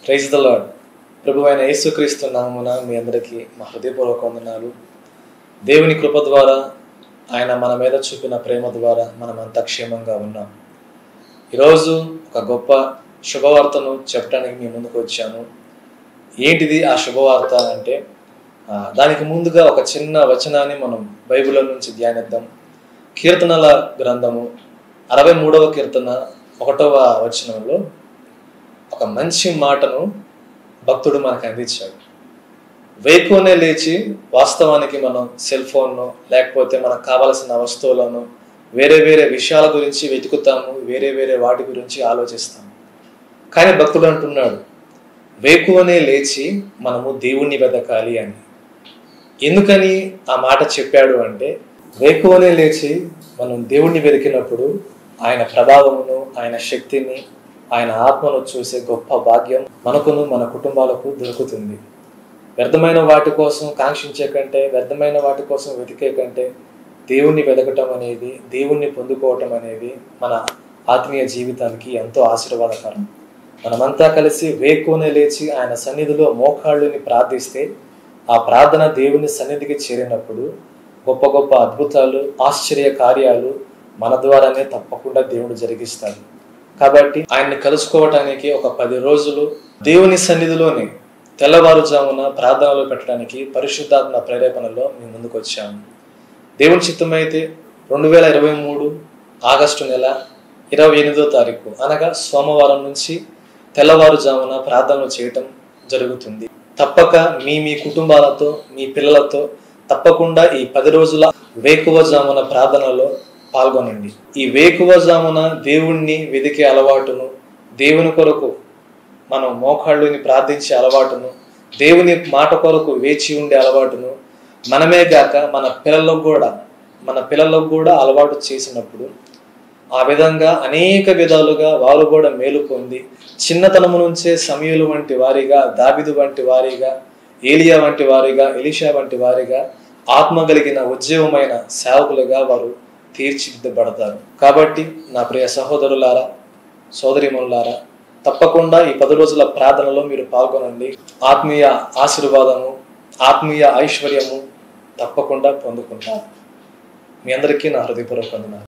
praise the lord ప్రభు అయిన యేసుక్రీస్తు నామమున మీ అందరికీ మా హృదయపూర్వక వందనాలు దేవుని కృప ద్వారా ఆయన మన మీద చూపిన ప్రేమ ద్వారా మనమంతా క్షేమంగా ఉన్నాం ఈరోజు ఒక గొప్ప శుభవార్తను చెప్పడానికి మీ ముందుకు వచ్చాను ఏంటిది ఆ శుభవార్త అంటే ఆ, దానికి ముందుగా ఒక చిన్న వచనాన్ని మనం బైబిల్ నుంచి ధ్యానిద్దాం కీర్తనల గ్రంథము అరవై మూడవ కీర్తన ఒకటవ వచనంలో ఒక మంచి మాటను భక్తుడు మనకు అందించాడు వేకునే లేచి వాస్తవానికి మనం సెల్ ఫోన్ను లేకపోతే మనకు కావలసిన వస్తువులను వేరే వేరే విషయాల గురించి వెతుకుతాము వేరే వేరే వాటి గురించి ఆలోచిస్తాము కానీ భక్తుడు అంటున్నాడు వేకువనే లేచి మనము దేవుణ్ణి వెతకాలి అని ఎందుకని ఆ మాట చెప్పాడు అంటే వేకువనే లేచి మనం దేవుణ్ణి వెతికినప్పుడు ఆయన ప్రభావమును ఆయన శక్తిని ఆయన ఆత్మను చూసే గొప్ప భాగ్యం మనకును మన కుటుంబాలకు దొరుకుతుంది వ్యర్థమైన వాటి కోసం కాంక్షించే కంటే వ్యర్థమైన వాటి కోసం వెతికే కంటే దేవుణ్ణి వెతకటం అనేది దేవుణ్ణి పొందుకోవటం అనేది మన ఆత్మీయ జీవితానికి ఎంతో ఆశీర్వాదకరం మనమంతా కలిసి వేకువనే లేచి ఆయన సన్నిధిలో మోకాళ్ళుని ప్రార్థిస్తే ఆ ప్రార్థన దేవుని సన్నిధికి చేరినప్పుడు గొప్ప గొప్ప అద్భుతాలు ఆశ్చర్య కార్యాలు మన ద్వారానే తప్పకుండా దేవుడు జరిగిస్తాడు కాబట్టి ఆయన్ని కలుసుకోవటానికి ఒక పది రోజులు దేవుని సన్నిధిలోనే తెల్లవారుజామున ప్రార్థనలు పెట్టడానికి పరిశుద్ధాత్మ ప్రేరేపణలో మేము ముందుకు వచ్చాము దేవుని చిత్తమైతే రెండు వేల ఇరవై మూడు ఆగస్టు నెల ఇరవై ఎనిమిదో తారీఖు అనగా సోమవారం నుంచి తెల్లవారుజామున ప్రార్థనలు చేయటం జరుగుతుంది తప్పక మీ మీ కుటుంబాలతో మీ పిల్లలతో తప్పకుండా ఈ పది రోజుల వేకువజామున ప్రార్థనలో పాల్గొనండి ఈ వేకువజామున దేవుణ్ణి వెదికే అలవాటును దేవుని కొరకు మనం మోకాళ్ళుని ప్రార్థించే అలవాటును దేవుని మాట కొరకు వేచి ఉండే అలవాటును మనమే గాక మన పిల్లలకు కూడా మన పిల్లలకు కూడా అలవాటు చేసినప్పుడు ఆ విధంగా అనేక విధాలుగా వారు కూడా మేలు పొంది చిన్నతనము నుంచే సమయులు వంటి వారిగా దాబిదు వంటి వారిగా ఏలియా వంటి వారిగా ఎలిషా వంటి వారిగా ఆత్మ కలిగిన ఉద్యోగమైన సేవకులుగా వారు తీర్చిదిద్దబడతారు కాబట్టి నా ప్రియ సహోదరులారా సోదరిమణులారా తప్పకుండా ఈ పది రోజుల ప్రార్థనలో మీరు పాల్గొనండి ఆత్మీయ ఆశీర్వాదము ఆత్మీయ ఐశ్వర్యము తప్పకుండా పొందుకుంటారు మీ అందరికీ నా హృదయపూర్వక వందనాలు